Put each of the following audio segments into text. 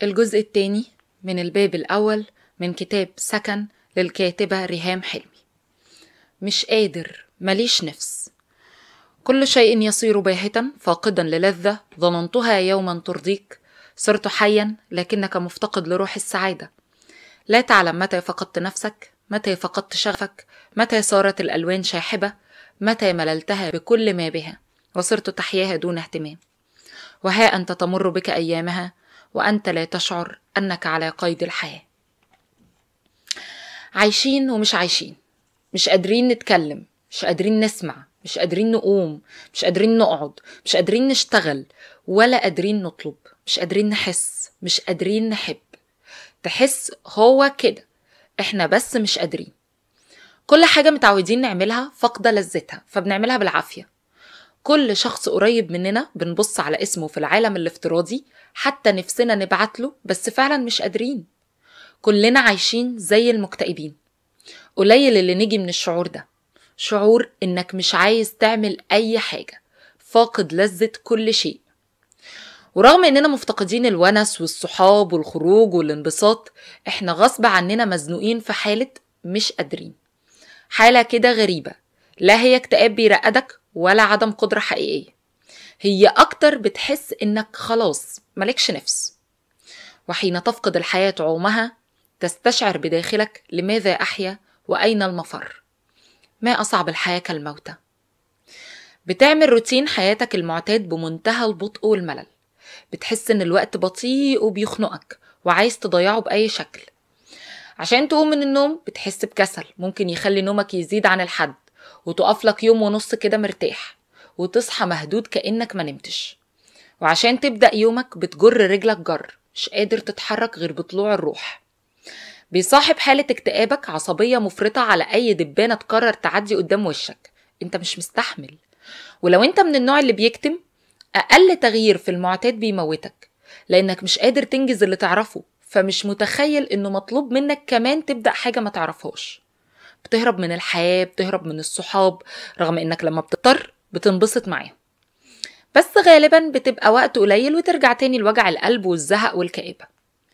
الجزء الثاني من الباب الأول من كتاب سكن للكاتبة ريهام حلمي مش قادر مليش نفس كل شيء يصير باهتا فاقدا للذة ظننتها يوما ترضيك صرت حيا لكنك مفتقد لروح السعادة لا تعلم متى فقدت نفسك متى فقدت شغفك متى صارت الألوان شاحبة متى مللتها بكل ما بها وصرت تحياها دون اهتمام وها أنت تمر بك أيامها وأنت لا تشعر أنك على قيد الحياة عايشين ومش عايشين مش قادرين نتكلم مش قادرين نسمع مش قادرين نقوم مش قادرين نقعد مش قادرين نشتغل ولا قادرين نطلب مش قادرين نحس مش قادرين نحب تحس هو كده احنا بس مش قادرين كل حاجة متعودين نعملها فاقدة لذتها فبنعملها بالعافية كل شخص قريب مننا بنبص على اسمه في العالم الافتراضي حتى نفسنا نبعت له بس فعلا مش قادرين كلنا عايشين زي المكتئبين قليل اللي نجي من الشعور ده شعور انك مش عايز تعمل اي حاجة فاقد لذة كل شيء ورغم اننا مفتقدين الونس والصحاب والخروج والانبساط احنا غصب عننا مزنوقين في حالة مش قادرين حالة كده غريبة لا هي اكتئاب بيرقدك ولا عدم قدرة حقيقية هي أكتر بتحس إنك خلاص ملكش نفس وحين تفقد الحياة عومها تستشعر بداخلك لماذا أحيا وأين المفر ما أصعب الحياة كالموتى بتعمل روتين حياتك المعتاد بمنتهى البطء والملل بتحس إن الوقت بطيء وبيخنقك وعايز تضيعه بأي شكل عشان تقوم من النوم بتحس بكسل ممكن يخلي نومك يزيد عن الحد وتقف لك يوم ونص كده مرتاح وتصحى مهدود كأنك ما نمتش وعشان تبدأ يومك بتجر رجلك جر مش قادر تتحرك غير بطلوع الروح بيصاحب حالة اكتئابك عصبية مفرطة على أي دبانة تقرر تعدي قدام وشك انت مش مستحمل ولو انت من النوع اللي بيكتم أقل تغيير في المعتاد بيموتك لأنك مش قادر تنجز اللي تعرفه فمش متخيل إنه مطلوب منك كمان تبدأ حاجة ما تعرفهاش بتهرب من الحياة بتهرب من الصحاب رغم إنك لما بتضطر بتنبسط معاهم بس غالبا بتبقى وقت قليل وترجع تاني لوجع القلب والزهق والكآبة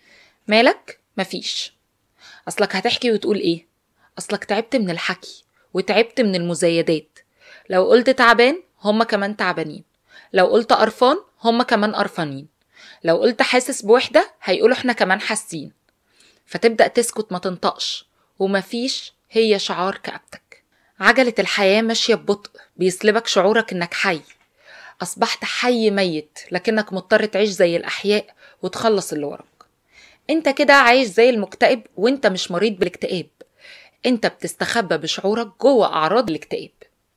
مالك؟ مفيش أصلك هتحكي وتقول إيه؟ أصلك تعبت من الحكي وتعبت من المزايدات لو قلت تعبان هما كمان تعبانين لو قلت قرفان هما كمان قرفانين لو قلت حاسس بوحدة هيقولوا احنا كمان حاسين فتبدأ تسكت ما تنطقش ومفيش هي شعار كآبتك عجلة الحياة ماشية ببطء بيسلبك شعورك انك حي أصبحت حي ميت لكنك مضطر تعيش زي الأحياء وتخلص اللي وراك انت كده عايش زي المكتئب وانت مش مريض بالاكتئاب انت بتستخبى بشعورك جوه أعراض الاكتئاب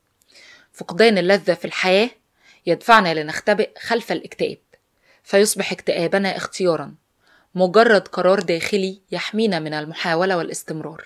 فقدان اللذة في الحياة يدفعنا لنختبئ خلف الاكتئاب فيصبح اكتئابنا اختيارا مجرد قرار داخلي يحمينا من المحاولة والاستمرار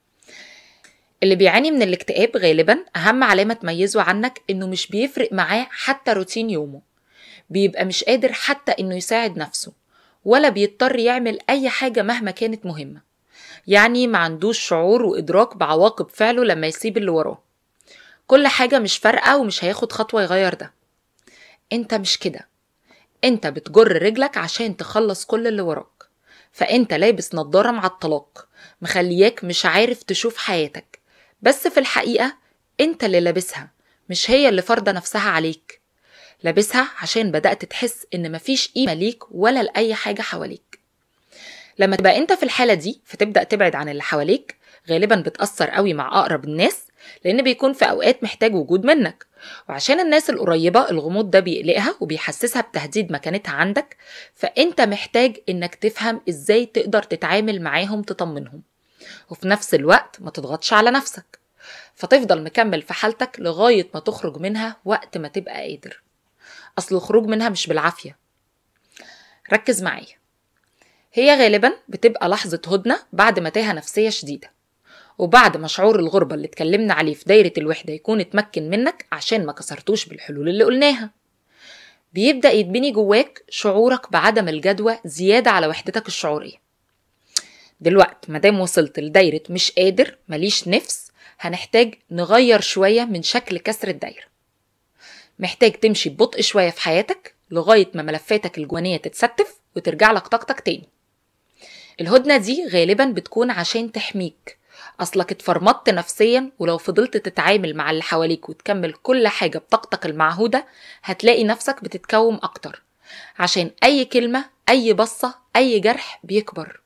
اللي بيعاني من الاكتئاب غالبا أهم علامة تميزه عنك إنه مش بيفرق معاه حتى روتين يومه بيبقى مش قادر حتى إنه يساعد نفسه ولا بيضطر يعمل أي حاجة مهما كانت مهمة يعني ما عندوش شعور وإدراك بعواقب فعله لما يسيب اللي وراه كل حاجة مش فارقة ومش هياخد خطوة يغير ده انت مش كده انت بتجر رجلك عشان تخلص كل اللي وراك فانت لابس نضارة مع الطلاق مخلياك مش عارف تشوف حياتك بس في الحقيقة انت اللي لابسها مش هي اللي فرضة نفسها عليك لابسها عشان بدأت تحس ان مفيش قيمة ليك ولا لأي حاجة حواليك لما تبقى انت في الحالة دي فتبدأ تبعد عن اللي حواليك غالبا بتأثر قوي مع أقرب الناس لأن بيكون في أوقات محتاج وجود منك وعشان الناس القريبة الغموض ده بيقلقها وبيحسسها بتهديد مكانتها عندك فأنت محتاج إنك تفهم إزاي تقدر تتعامل معاهم تطمنهم وفي نفس الوقت ما تضغطش على نفسك فتفضل مكمل في حالتك لغاية ما تخرج منها وقت ما تبقى قادر أصل الخروج منها مش بالعافية ركز معايا هي غالبا بتبقى لحظة هدنة بعد متاهة نفسية شديدة وبعد ما شعور الغربة اللي اتكلمنا عليه في دايرة الوحدة يكون اتمكن منك عشان ما كسرتوش بالحلول اللي قلناها بيبدأ يتبني جواك شعورك بعدم الجدوى زيادة على وحدتك الشعورية دلوقتي مادام وصلت لدايرة مش قادر ماليش نفس هنحتاج نغير شوية من شكل كسر الدايرة محتاج تمشي ببطء شوية في حياتك لغاية ما ملفاتك الجوانية تتستف وترجع لك طاقتك تاني الهدنة دي غالبا بتكون عشان تحميك أصلك اتفرمطت نفسيا ولو فضلت تتعامل مع اللي حواليك وتكمل كل حاجة بطاقتك المعهودة هتلاقي نفسك بتتكوم أكتر عشان أي كلمة أي بصة أي جرح بيكبر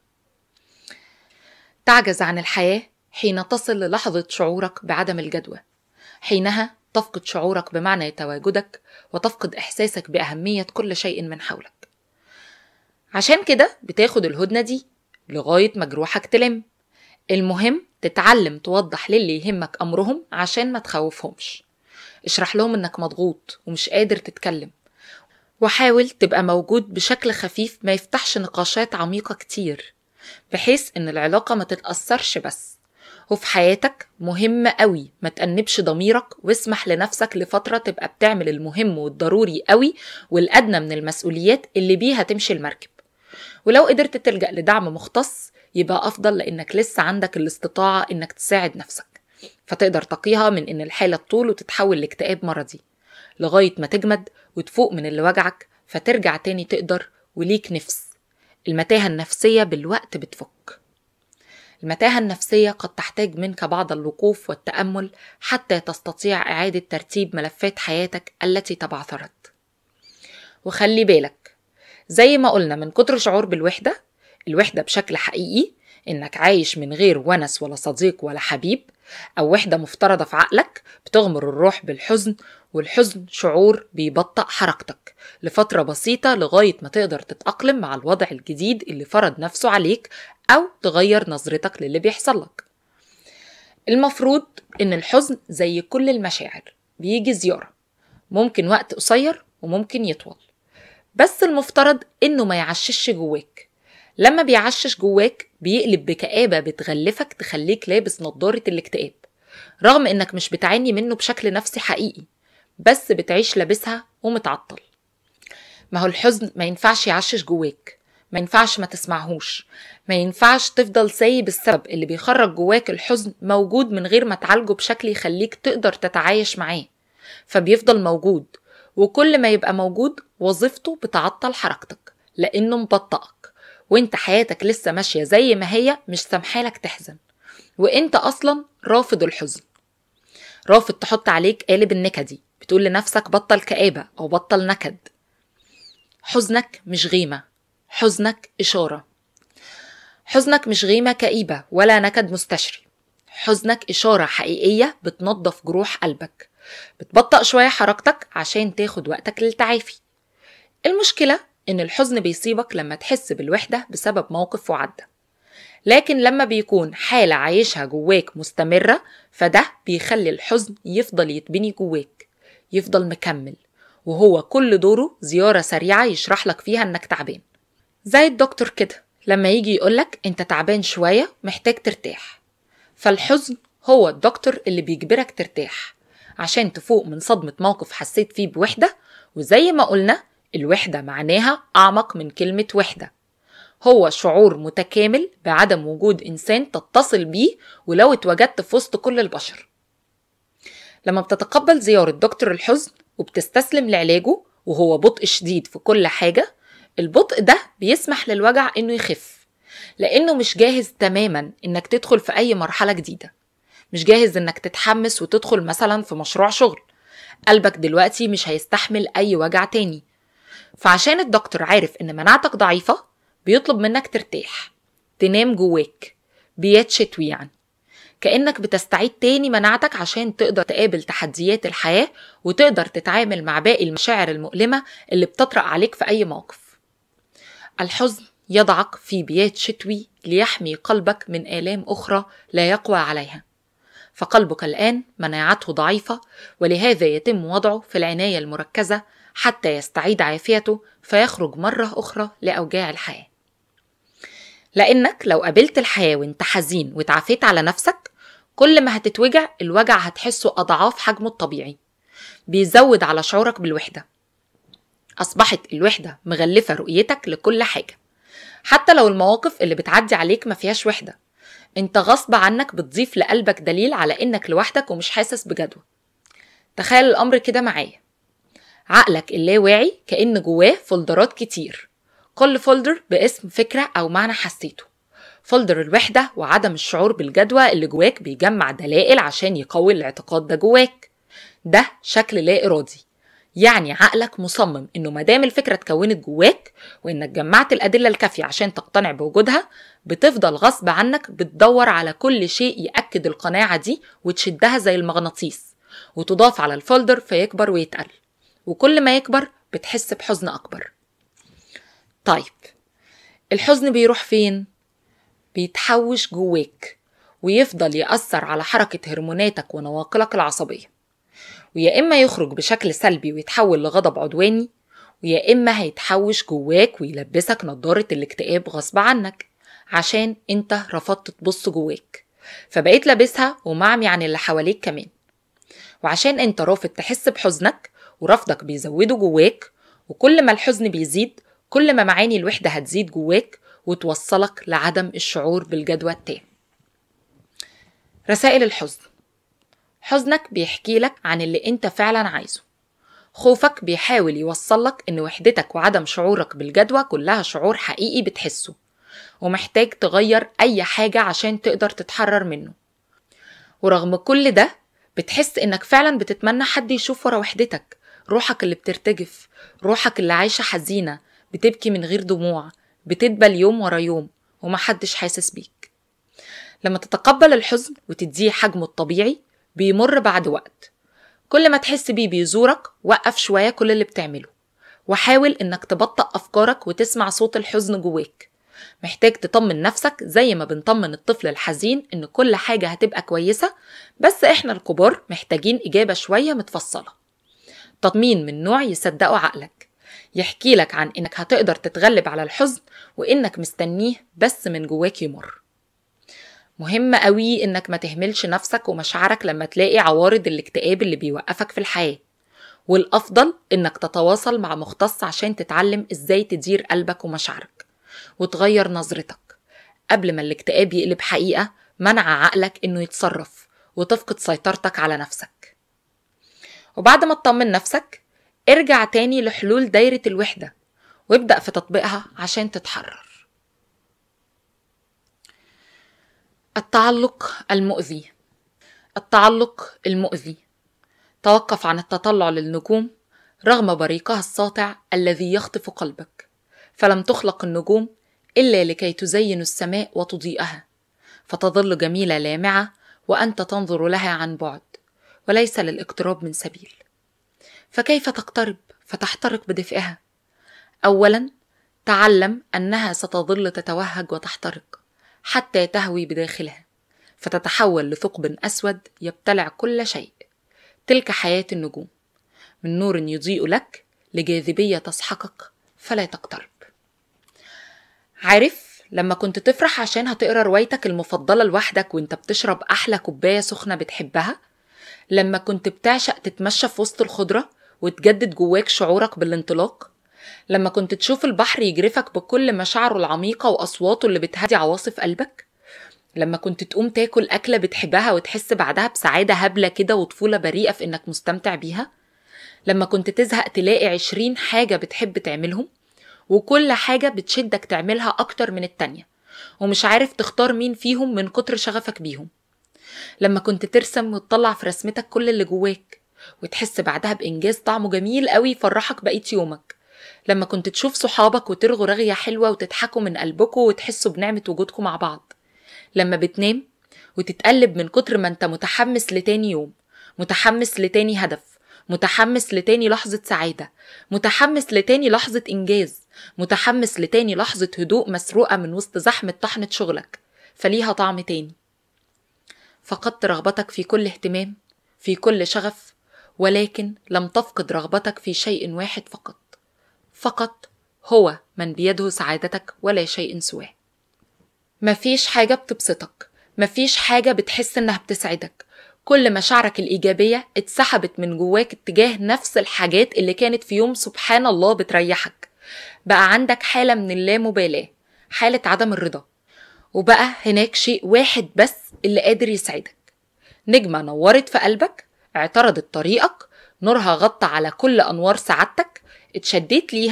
تعجز عن الحياة حين تصل للحظة شعورك بعدم الجدوى حينها تفقد شعورك بمعنى تواجدك وتفقد إحساسك بأهمية كل شيء من حولك عشان كده بتاخد الهدنة دي لغاية ما جروحك تلم المهم تتعلم توضح للي يهمك أمرهم عشان ما تخوفهمش اشرح لهم انك مضغوط ومش قادر تتكلم وحاول تبقى موجود بشكل خفيف ما يفتحش نقاشات عميقة كتير بحيث ان العلاقة ما تتأثرش بس وفي حياتك مهم قوي ما تأنبش ضميرك واسمح لنفسك لفترة تبقى بتعمل المهم والضروري قوي والأدنى من المسؤوليات اللي بيها تمشي المركب ولو قدرت تلجأ لدعم مختص يبقى أفضل لأنك لسه عندك الاستطاعة إنك تساعد نفسك فتقدر تقيها من إن الحالة تطول وتتحول لاكتئاب مرضي لغاية ما تجمد وتفوق من اللي وجعك فترجع تاني تقدر وليك نفس المتاهة النفسية بالوقت بتفك المتاهة النفسية قد تحتاج منك بعض الوقوف والتأمل حتى تستطيع إعادة ترتيب ملفات حياتك التي تبعثرت وخلي بالك زي ما قلنا من كتر شعور بالوحدة الوحدة بشكل حقيقي إنك عايش من غير ونس ولا صديق ولا حبيب أو وحدة مفترضة في عقلك بتغمر الروح بالحزن والحزن شعور بيبطأ حركتك لفترة بسيطة لغاية ما تقدر تتأقلم مع الوضع الجديد اللي فرض نفسه عليك أو تغير نظرتك للي بيحصل لك المفروض إن الحزن زي كل المشاعر بيجي زيارة ممكن وقت قصير وممكن يطول بس المفترض إنه ما يعشش جواك لما بيعشش جواك بيقلب بكآبة بتغلفك تخليك لابس نضارة الاكتئاب رغم إنك مش بتعاني منه بشكل نفسي حقيقي بس بتعيش لابسها ومتعطل ما هو الحزن ما ينفعش يعشش جواك ما ينفعش ما تسمعهوش ما ينفعش تفضل سايب السبب اللي بيخرج جواك الحزن موجود من غير ما تعالجه بشكل يخليك تقدر تتعايش معاه فبيفضل موجود وكل ما يبقى موجود وظيفته بتعطل حركتك لانه مبطئك وانت حياتك لسه ماشيه زي ما هي مش سامحالك تحزن وانت اصلا رافض الحزن رافض تحط عليك قالب النكدي بتقول لنفسك بطل كآبة أو بطل نكد حزنك مش غيمة حزنك إشارة حزنك مش غيمة كئيبة ولا نكد مستشري حزنك إشارة حقيقية بتنظف جروح قلبك بتبطأ شوية حركتك عشان تاخد وقتك للتعافي المشكلة إن الحزن بيصيبك لما تحس بالوحدة بسبب موقف وعدى لكن لما بيكون حالة عايشها جواك مستمرة فده بيخلي الحزن يفضل يتبني جواك يفضل مكمل وهو كل دوره زيارة سريعة يشرح لك فيها انك تعبان زي الدكتور كده لما يجي يقولك انت تعبان شوية محتاج ترتاح فالحزن هو الدكتور اللي بيجبرك ترتاح عشان تفوق من صدمة موقف حسيت فيه بوحدة وزي ما قلنا الوحدة معناها أعمق من كلمة وحدة هو شعور متكامل بعدم وجود إنسان تتصل بيه ولو اتوجدت في وسط كل البشر لما بتتقبل زيارة دكتور الحزن وبتستسلم لعلاجه وهو بطء شديد في كل حاجة البطء ده بيسمح للوجع إنه يخف لأنه مش جاهز تماما إنك تدخل في أي مرحلة جديدة مش جاهز إنك تتحمس وتدخل مثلا في مشروع شغل قلبك دلوقتي مش هيستحمل أي وجع تاني فعشان الدكتور عارف إن مناعتك ضعيفة بيطلب منك ترتاح تنام جواك بيات شتوي يعني كأنك بتستعيد تاني مناعتك عشان تقدر تقابل تحديات الحياة وتقدر تتعامل مع باقي المشاعر المؤلمة اللي بتطرق عليك في أي موقف الحزن يضعك في بيات شتوي ليحمي قلبك من آلام أخرى لا يقوى عليها فقلبك الآن مناعته ضعيفة ولهذا يتم وضعه في العناية المركزة حتى يستعيد عافيته فيخرج مرة أخرى لأوجاع الحياة لأنك لو قابلت الحياة وانت حزين واتعافيت على نفسك كل ما هتتوجع الوجع هتحسه أضعاف حجمه الطبيعي بيزود على شعورك بالوحدة أصبحت الوحدة مغلفة رؤيتك لكل حاجة حتى لو المواقف اللي بتعدي عليك ما فيهاش وحدة انت غصب عنك بتضيف لقلبك دليل على انك لوحدك ومش حاسس بجدوى تخيل الامر كده معايا عقلك اللاواعي كأن جواه فولدرات كتير كل فولدر باسم فكرة أو معنى حسيته فولدر الوحدة وعدم الشعور بالجدوى اللي جواك بيجمع دلائل عشان يقوي الاعتقاد ده جواك ده شكل لا إرادي يعني عقلك مصمم انه مادام الفكره اتكونت جواك وانك جمعت الادله الكافيه عشان تقتنع بوجودها بتفضل غصب عنك بتدور على كل شيء ياكد القناعه دي وتشدها زي المغناطيس وتضاف على الفولدر فيكبر ويتقل وكل ما يكبر بتحس بحزن اكبر طيب الحزن بيروح فين بيتحوش جواك ويفضل يأثر على حركة هرموناتك ونواقلك العصبية ويا إما يخرج بشكل سلبي ويتحول لغضب عدواني ويا إما هيتحوش جواك ويلبسك نضارة الاكتئاب غصب عنك عشان انت رفضت تبص جواك فبقيت لابسها ومعمي عن اللي حواليك كمان وعشان انت رافض تحس بحزنك ورفضك بيزوده جواك وكل ما الحزن بيزيد كل ما معاني الوحدة هتزيد جواك وتوصلك لعدم الشعور بالجدوى التام رسائل الحزن حزنك بيحكي لك عن اللي انت فعلا عايزه خوفك بيحاول يوصلك ان وحدتك وعدم شعورك بالجدوى كلها شعور حقيقي بتحسه ومحتاج تغير اي حاجة عشان تقدر تتحرر منه ورغم كل ده بتحس انك فعلا بتتمنى حد يشوف ورا وحدتك روحك اللي بترتجف روحك اللي عايشة حزينة بتبكي من غير دموع بتدبل يوم ورا يوم ومحدش حاسس بيك لما تتقبل الحزن وتديه حجمه الطبيعي بيمر بعد وقت كل ما تحس بيه بيزورك وقف شوية كل اللي بتعمله وحاول انك تبطأ افكارك وتسمع صوت الحزن جواك محتاج تطمن نفسك زي ما بنطمن الطفل الحزين ان كل حاجة هتبقى كويسة بس احنا الكبار محتاجين اجابة شوية متفصلة تطمين من نوع يصدقه عقلك يحكي لك عن انك هتقدر تتغلب على الحزن وانك مستنيه بس من جواك يمر مهم قوي انك ما تهملش نفسك ومشاعرك لما تلاقي عوارض الاكتئاب اللي بيوقفك في الحياة والافضل انك تتواصل مع مختص عشان تتعلم ازاي تدير قلبك ومشاعرك وتغير نظرتك قبل ما الاكتئاب يقلب حقيقة منع عقلك انه يتصرف وتفقد سيطرتك على نفسك وبعد ما تطمن نفسك ارجع تاني لحلول دايرة الوحدة وابدأ في تطبيقها عشان تتحرر التعلق المؤذي التعلق المؤذي توقف عن التطلع للنجوم رغم بريقها الساطع الذي يخطف قلبك فلم تخلق النجوم الا لكي تزين السماء وتضيئها فتظل جميله لامعه وانت تنظر لها عن بعد وليس للاقتراب من سبيل فكيف تقترب فتحترق بدفئها اولا تعلم انها ستظل تتوهج وتحترق حتى تهوي بداخلها فتتحول لثقب اسود يبتلع كل شيء تلك حياه النجوم من نور يضيء لك لجاذبيه تسحقك فلا تقترب عارف لما كنت تفرح عشان هتقرا روايتك المفضله لوحدك وانت بتشرب احلى كوبايه سخنه بتحبها لما كنت بتعشق تتمشى في وسط الخضره وتجدد جواك شعورك بالانطلاق لما كنت تشوف البحر يجرفك بكل مشاعره العميقة وأصواته اللي بتهدي عواصف قلبك لما كنت تقوم تاكل أكلة بتحبها وتحس بعدها بسعادة هبلة كده وطفولة بريئة في إنك مستمتع بيها لما كنت تزهق تلاقي عشرين حاجة بتحب تعملهم وكل حاجة بتشدك تعملها أكتر من التانية ومش عارف تختار مين فيهم من كتر شغفك بيهم لما كنت ترسم وتطلع في رسمتك كل اللي جواك وتحس بعدها بإنجاز طعمه جميل قوي يفرحك بقية يومك لما كنت تشوف صحابك وترغوا رغية حلوة وتضحكوا من قلبكم وتحسوا بنعمة وجودكم مع بعض لما بتنام وتتقلب من كتر ما انت متحمس لتاني يوم متحمس لتاني هدف متحمس لتاني لحظة سعادة متحمس لتاني لحظة إنجاز متحمس لتاني لحظة هدوء مسروقة من وسط زحمة طحنة شغلك فليها طعم تاني فقدت رغبتك في كل اهتمام في كل شغف ولكن لم تفقد رغبتك في شيء واحد فقط فقط هو من بيده سعادتك ولا شيء سواه مفيش حاجة بتبسطك مفيش حاجة بتحس انها بتسعدك كل مشاعرك الإيجابية اتسحبت من جواك اتجاه نفس الحاجات اللي كانت في يوم سبحان الله بتريحك بقى عندك حالة من اللامبالاة حالة عدم الرضا وبقى هناك شيء واحد بس اللي قادر يسعدك نجمة نورت في قلبك اعترضت طريقك نورها غطى على كل أنوار سعادتك اتشديت ليها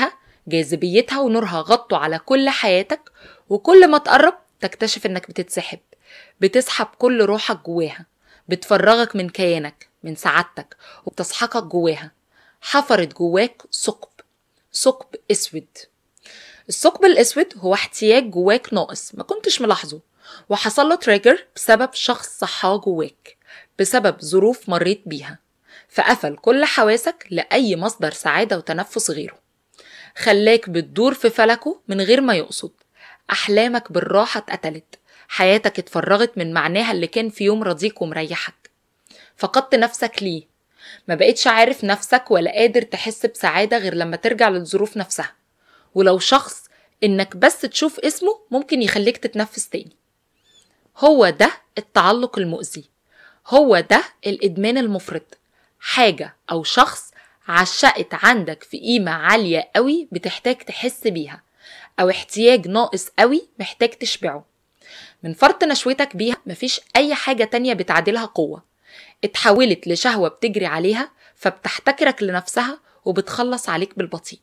جاذبيتها ونورها غطوا على كل حياتك وكل ما تقرب تكتشف انك بتتسحب بتسحب كل روحك جواها بتفرغك من كيانك من سعادتك وبتسحقك جواها حفرت جواك ثقب ثقب اسود الثقب الاسود هو احتياج جواك ناقص ما كنتش ملاحظه وحصل له تريجر بسبب شخص صحاه جواك بسبب ظروف مريت بيها فقفل كل حواسك لأي مصدر سعادة وتنفس غيره خلاك بتدور في فلكه من غير ما يقصد أحلامك بالراحة اتقتلت حياتك اتفرغت من معناها اللي كان في يوم راضيك ومريحك فقدت نفسك ليه ما بقتش عارف نفسك ولا قادر تحس بسعادة غير لما ترجع للظروف نفسها ولو شخص انك بس تشوف اسمه ممكن يخليك تتنفس تاني هو ده التعلق المؤذي هو ده الادمان المفرط حاجة او شخص عشقت عندك في قيمة عالية قوي بتحتاج تحس بيها او احتياج ناقص قوي محتاج تشبعه من فرط نشوتك بيها مفيش اي حاجة تانية بتعادلها قوة اتحولت لشهوة بتجري عليها فبتحتكرك لنفسها وبتخلص عليك بالبطيء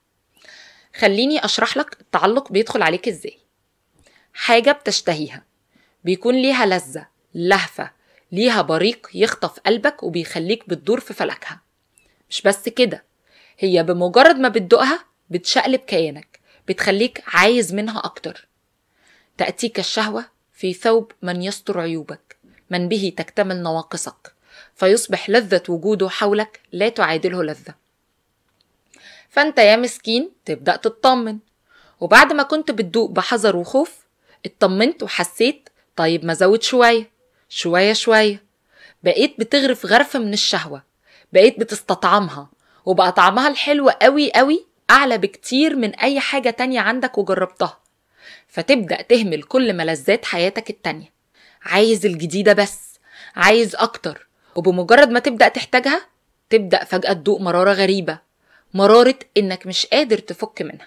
خليني اشرح لك التعلق بيدخل عليك ازاي حاجة بتشتهيها بيكون ليها لذة لهفة ليها بريق يخطف قلبك وبيخليك بتدور في فلكها مش بس كده هي بمجرد ما بتدوقها بتشقلب كيانك بتخليك عايز منها أكتر تأتيك الشهوة في ثوب من يستر عيوبك من به تكتمل نواقصك فيصبح لذة وجوده حولك لا تعادله لذة فانت يا مسكين تبدأ تطمن وبعد ما كنت بتدوق بحذر وخوف اطمنت وحسيت طيب ما زود شوية شوية شوية بقيت بتغرف غرفة من الشهوة بقيت بتستطعمها وبقى طعمها الحلو قوي قوي أعلى بكتير من أي حاجة تانية عندك وجربتها فتبدأ تهمل كل ملذات حياتك التانية عايز الجديدة بس عايز أكتر وبمجرد ما تبدأ تحتاجها تبدأ فجأة تدوق مرارة غريبة مرارة إنك مش قادر تفك منها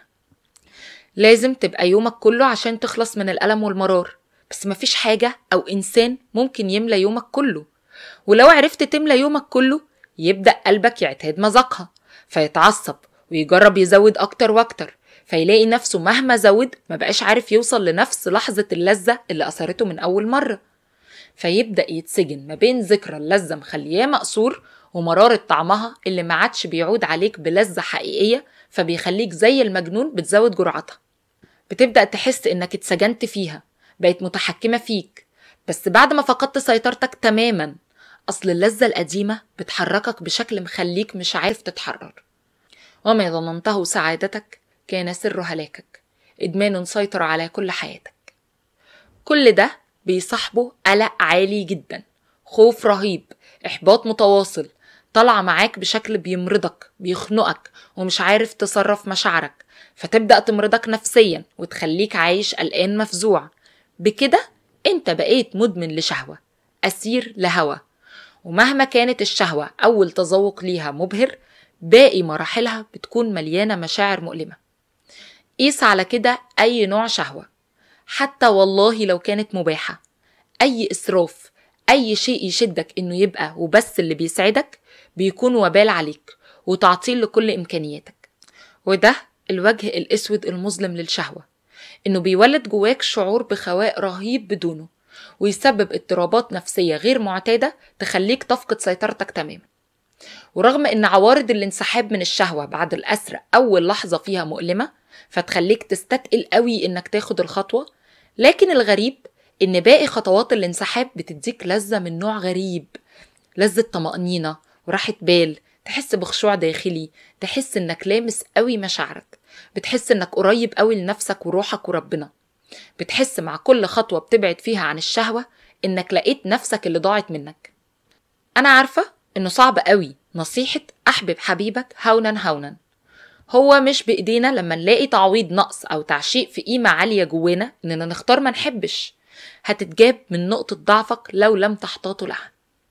لازم تبقى يومك كله عشان تخلص من الألم والمرار بس مفيش حاجة أو إنسان ممكن يملى يومك كله ولو عرفت تملى يومك كله يبدأ قلبك يعتاد مذاقها فيتعصب ويجرب يزود أكتر وأكتر فيلاقي نفسه مهما زود ما بقاش عارف يوصل لنفس لحظة اللذة اللي أثرته من أول مرة فيبدأ يتسجن ما بين ذكرى اللذة مخلياه مقصور ومرارة طعمها اللي ما عادش بيعود عليك بلذة حقيقية فبيخليك زي المجنون بتزود جرعتها بتبدأ تحس إنك اتسجنت فيها بقت متحكمة فيك بس بعد ما فقدت سيطرتك تماما أصل اللذة القديمة بتحركك بشكل مخليك مش عارف تتحرر وما ظننته سعادتك كان سر هلاكك إدمان سيطر على كل حياتك كل ده بيصاحبه قلق عالي جدا خوف رهيب إحباط متواصل طالعة معاك بشكل بيمرضك بيخنقك ومش عارف تصرف مشاعرك فتبدأ تمرضك نفسيا وتخليك عايش قلقان مفزوع بكده انت بقيت مدمن لشهوة أسير لهوى ومهما كانت الشهوة أول تذوق ليها مبهر باقي مراحلها بتكون مليانة مشاعر مؤلمة قيس على كده أي نوع شهوة حتى والله لو كانت مباحة أي إسراف أي شيء يشدك إنه يبقى وبس اللي بيسعدك بيكون وبال عليك وتعطيل لكل إمكانياتك وده الوجه الأسود المظلم للشهوة إنه بيولد جواك شعور بخواء رهيب بدونه ويسبب اضطرابات نفسية غير معتادة تخليك تفقد سيطرتك تماما ورغم ان عوارض الانسحاب من الشهوة بعد الأسر أول لحظة فيها مؤلمة فتخليك تستتقل قوي انك تاخد الخطوة لكن الغريب ان باقي خطوات الانسحاب بتديك لذة من نوع غريب لذة طمأنينة وراحة بال تحس بخشوع داخلي تحس انك لامس قوي مشاعرك بتحس انك قريب قوي لنفسك وروحك وربنا بتحس مع كل خطوة بتبعد فيها عن الشهوة انك لقيت نفسك اللي ضاعت منك انا عارفة انه صعب قوي نصيحة احبب حبيبك هونا هونا هو مش بايدينا لما نلاقي تعويض نقص او تعشيق في قيمة عالية جوانا اننا نختار ما نحبش هتتجاب من نقطة ضعفك لو لم تحتاطوا لها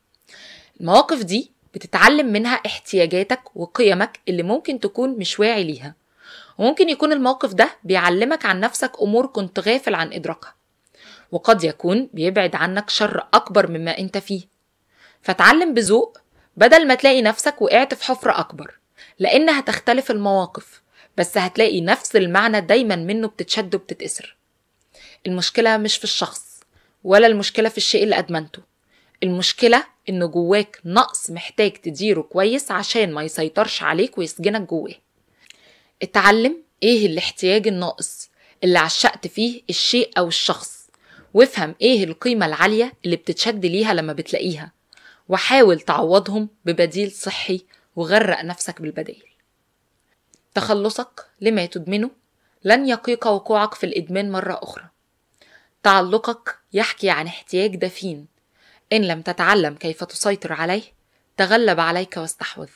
المواقف دي بتتعلم منها احتياجاتك وقيمك اللي ممكن تكون مش واعي ليها وممكن يكون الموقف ده بيعلمك عن نفسك أمور كنت غافل عن إدراكها وقد يكون بيبعد عنك شر أكبر مما أنت فيه فتعلم بذوق بدل ما تلاقي نفسك وقعت في حفرة أكبر لأن هتختلف المواقف بس هتلاقي نفس المعنى دايما منه بتتشد وبتتأثر المشكلة مش في الشخص ولا المشكلة في الشيء اللي أدمنته المشكلة إن جواك نقص محتاج تديره كويس عشان ما يسيطرش عليك ويسجنك جواه اتعلم ايه الاحتياج الناقص اللي عشقت فيه الشيء أو الشخص وافهم ايه القيمة العالية اللي بتتشد ليها لما بتلاقيها وحاول تعوضهم ببديل صحي وغرق نفسك بالبدائل تخلصك لما تدمنه لن يقيك وقوعك في الإدمان مرة أخرى تعلقك يحكي عن احتياج دفين إن لم تتعلم كيف تسيطر عليه تغلب عليك واستحوذ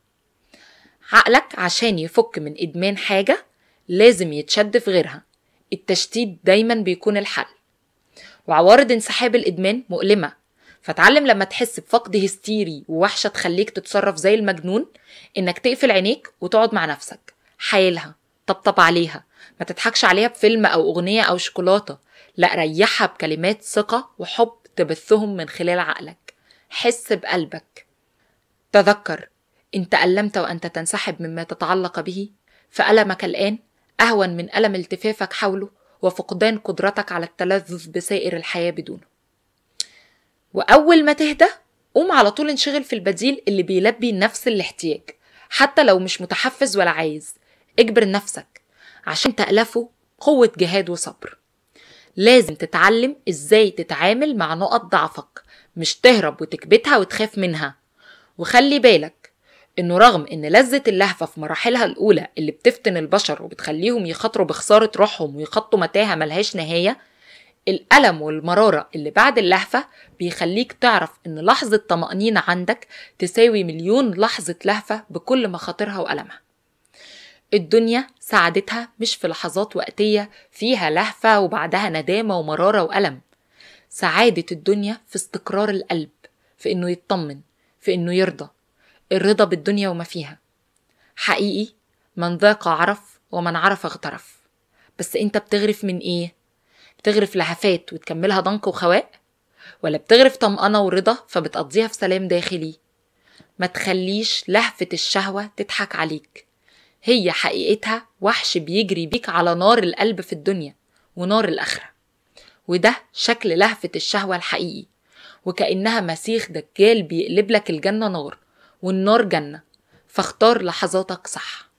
عقلك عشان يفك من إدمان حاجة لازم يتشد في غيرها التشتيت دايما بيكون الحل وعوارض انسحاب الإدمان مؤلمة فتعلم لما تحس بفقد هستيري ووحشة تخليك تتصرف زي المجنون إنك تقفل عينيك وتقعد مع نفسك حايلها طبطب عليها ما تضحكش عليها بفيلم أو أغنية أو شوكولاتة لا ريحها بكلمات ثقة وحب تبثهم من خلال عقلك حس بقلبك تذكر إن تألمت وأنت تنسحب مما تتعلق به فألمك الآن أهون من ألم التفافك حوله وفقدان قدرتك على التلذذ بسائر الحياة بدونه وأول ما تهدى قوم على طول انشغل في البديل اللي بيلبي نفس الاحتياج حتى لو مش متحفز ولا عايز اجبر نفسك عشان تألفه قوة جهاد وصبر لازم تتعلم ازاي تتعامل مع نقط ضعفك مش تهرب وتكبتها وتخاف منها وخلي بالك انه رغم ان لذة اللهفة في مراحلها الاولى اللي بتفتن البشر وبتخليهم يخاطروا بخسارة روحهم ويخطوا متاهة ملهاش نهاية الألم والمرارة اللي بعد اللهفة بيخليك تعرف إن لحظة طمأنينة عندك تساوي مليون لحظة لهفة بكل مخاطرها وألمها الدنيا سعادتها مش في لحظات وقتية فيها لهفة وبعدها ندامة ومرارة وألم سعادة الدنيا في استقرار القلب في إنه يطمن في إنه يرضى الرضا بالدنيا وما فيها حقيقي من ذاق عرف ومن عرف اغترف بس انت بتغرف من ايه بتغرف لهفات وتكملها ضنك وخواء ولا بتغرف طمأنة ورضا فبتقضيها في سلام داخلي ما تخليش لهفة الشهوة تضحك عليك هي حقيقتها وحش بيجري بيك على نار القلب في الدنيا ونار الآخرة وده شكل لهفة الشهوة الحقيقي وكأنها مسيخ دجال بيقلب لك الجنة نار والنار جنة فاختار لحظاتك صح